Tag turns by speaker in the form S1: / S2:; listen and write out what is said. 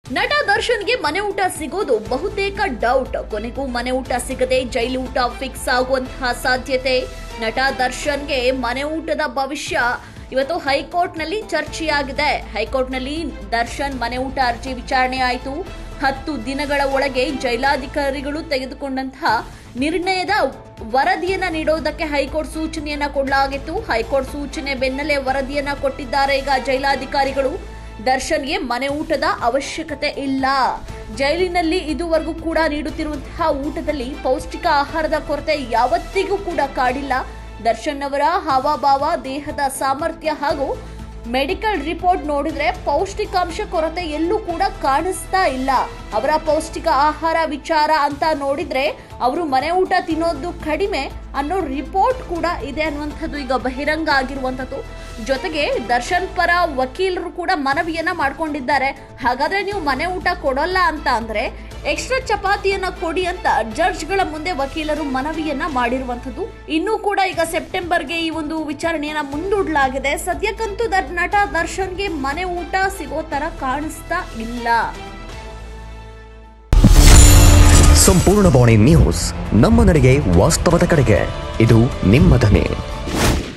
S1: ನಟ ದರ್ಶನ್ಗೆ ಮನೆ ಊಟ ಸಿಗೋದು ಬಹುತೇಕ ಡೌಟ್ ಕೊನೆಗೂ ಮನೆ ಊಟ ಸಿಗದೆ ಜೈಲು ಊಟ ಫಿಕ್ಸ್ ಆಗುವಂತಹ ಸಾಧ್ಯತೆ ನಟ ದರ್ಶನ್ಗೆ ಮನೆ ಊಟದ ಭವಿಷ್ಯ ಇವತ್ತು ಹೈಕೋರ್ಟ್ನಲ್ಲಿ ಚರ್ಚೆಯಾಗಿದೆ ಹೈಕೋರ್ಟ್ನಲ್ಲಿ ದರ್ಶನ್ ಮನೆ ಊಟ ಅರ್ಜಿ ವಿಚಾರಣೆ ಆಯಿತು ಹತ್ತು ದಿನಗಳ ಒಳಗೆ ಜೈಲಾಧಿಕಾರಿಗಳು ತೆಗೆದುಕೊಂಡಂತಹ ನಿರ್ಣಯದ ವರದಿಯನ್ನ ನೀಡೋದಕ್ಕೆ ಹೈಕೋರ್ಟ್ ಸೂಚನೆಯನ್ನ ಕೊಡಲಾಗಿತ್ತು ಹೈಕೋರ್ಟ್ ಸೂಚನೆ ಬೆನ್ನಲ್ಲೇ ವರದಿಯನ್ನ ಕೊಟ್ಟಿದ್ದಾರೆ ಈಗ ಜೈಲಾಧಿಕಾರಿಗಳು ದರ್ಶನ್ಗೆ ಮನೆ ಊಟದ ಅವಶ್ಯಕತೆ ಇಲ್ಲ ಜೈಲಿನಲ್ಲಿ ಇದುವರೆಗೂ ಕೂಡ ನೀಡುತ್ತಿರುವಂತಹ ಊಟದಲ್ಲಿ ಪೌಷ್ಟಿಕ ಆಹಾರದ ಕೊರತೆ ಯಾವತ್ತಿಗೂ ಕೂಡ ಕಾಡಿಲ್ಲ ದರ್ಶನ್ ಅವರ ಹಾವಭಾವ ದೇಹದ ಸಾಮರ್ಥ್ಯ ಹಾಗೂ ಮೆಡಿಕಲ್ ರಿಪೋರ್ಟ್ ನೋಡಿದ್ರೆ ಪೌಷ್ಟಿಕಾಂಶ ಕೊರತೆ ಎಲ್ಲೂ ಕೂಡ ಕಾಣಿಸ್ತಾ ಇಲ್ಲ ಅವರ ಪೌಷ್ಟಿಕ ಆಹಾರ ವಿಚಾರ ಅಂತ ನೋಡಿದ್ರೆ ಅವರು ಮನೆ ಊಟ ತಿನ್ನೋದು ಕಡಿಮೆ ಅನ್ನೋ ರಿಪೋರ್ಟ್ ಕೂಡ ಇದೆ ಅನ್ನುವಂಥದ್ದು ಈಗ ಬಹಿರಂಗ ಆಗಿರುವಂಥದ್ದು ಜೊತೆಗೆ ದರ್ಶನ್ ಪರ ವಕೀಲರು ಕೂಡ ಮನವಿಯನ್ನ ಮಾಡ್ಕೊಂಡಿದ್ದಾರೆ ಹಾಗಾದ್ರೆ ನೀವು ಮನೆ ಊಟ ಕೊಡೋಲ್ಲ ಅಂತ ಅಂದ್ರೆ ಎಕ್ಸ್ಟ್ರಾ ಚಪಾತಿಯನ್ನ ಕೊಡಿ ಅಂತ ಜಡ್ಜ್ಗಳ ಮುಂದೆ ವಕೀಲರು ಮನವಿಯನ್ನ ಮಾಡಿರುವಂಥದ್ದು ಇನ್ನೂ ಕೂಡ ಈಗ ಸೆಪ್ಟೆಂಬರ್ಗೆ ಈ ಒಂದು ವಿಚಾರಣೆಯನ್ನ ಮುಂದೂಡಲಾಗಿದೆ ಸದ್ಯಕ್ಕಂತೂ ದರ್- ನಟ ದರ್ಶನ್ಗೆ ಮನೆ ಊಟ ಸಿಗೋ ತರ ಕಾಣಿಸ್ತಾ ಇಲ್ಲ
S2: ಸಂಪೂರ್ಣ ಬಾಣಿ ನ್ಯೂಸ್ ನಮ್ಮ ನಡೆಗೆ ವಾಸ್ತವದ ಕಡೆಗೆ ಇದು ನಿಮ್ಮ ಧ್ವನಿ